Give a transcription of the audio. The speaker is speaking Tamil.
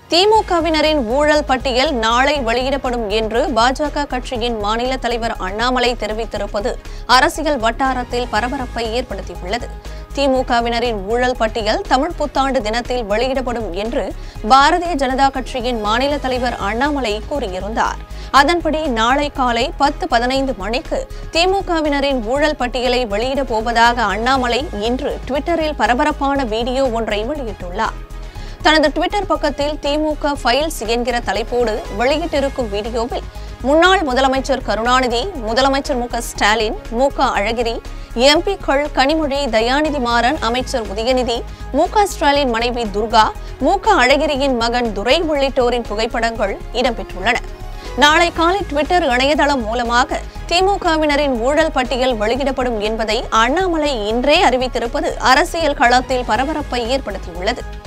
திமுகவினரின் ஊழல் பட்டியல் நாளை வெளியிடப்படும் என்று பாஜக கட்சியின் மாநில தலைவர் அண்ணாமலை தெரிவித்திருப்பது அரசியல் வட்டாரத்தில் பரபரப்பை ஏற்படுத்தியுள்ளது திமுகவினரின் ஊழல் பட்டியல் தமிழ் புத்தாண்டு தினத்தில் வெளியிடப்படும் என்று பாரதிய ஜனதா கட்சியின் மாநில தலைவர் அண்ணாமலை கூறியிருந்தார் அதன்படி நாளை காலை பத்து பதினைந்து மணிக்கு திமுகவினரின் ஊழல் பட்டியலை வெளியிடப் போவதாக அண்ணாமலை இன்று ட்விட்டரில் பரபரப்பான வீடியோ ஒன்றை வெளியிட்டுள்ளார் தனது ட்விட்டர் பக்கத்தில் திமுக ஃபைல்ஸ் என்கிற தலைப்போடு வெளியிட்டிருக்கும் வீடியோவில் முன்னாள் முதலமைச்சர் கருணாநிதி முதலமைச்சர் மு க ஸ்டாலின் மு க அழகிரி எம்பிக்கள் கனிமொழி தயாநிதி மாறன் அமைச்சர் உதயநிதி மு க ஸ்டாலின் மனைவி துர்கா மு க அழகிரியின் மகன் துரை உள்ளிட்டோரின் புகைப்படங்கள் இடம்பெற்றுள்ளன நாளை காலை ட்விட்டர் இணையதளம் மூலமாக திமுகவினரின் ஊழல் பட்டியல் வெளியிடப்படும் என்பதை அண்ணாமலை இன்றே அறிவித்திருப்பது அரசியல் களத்தில் பரபரப்பை ஏற்படுத்தியுள்ளது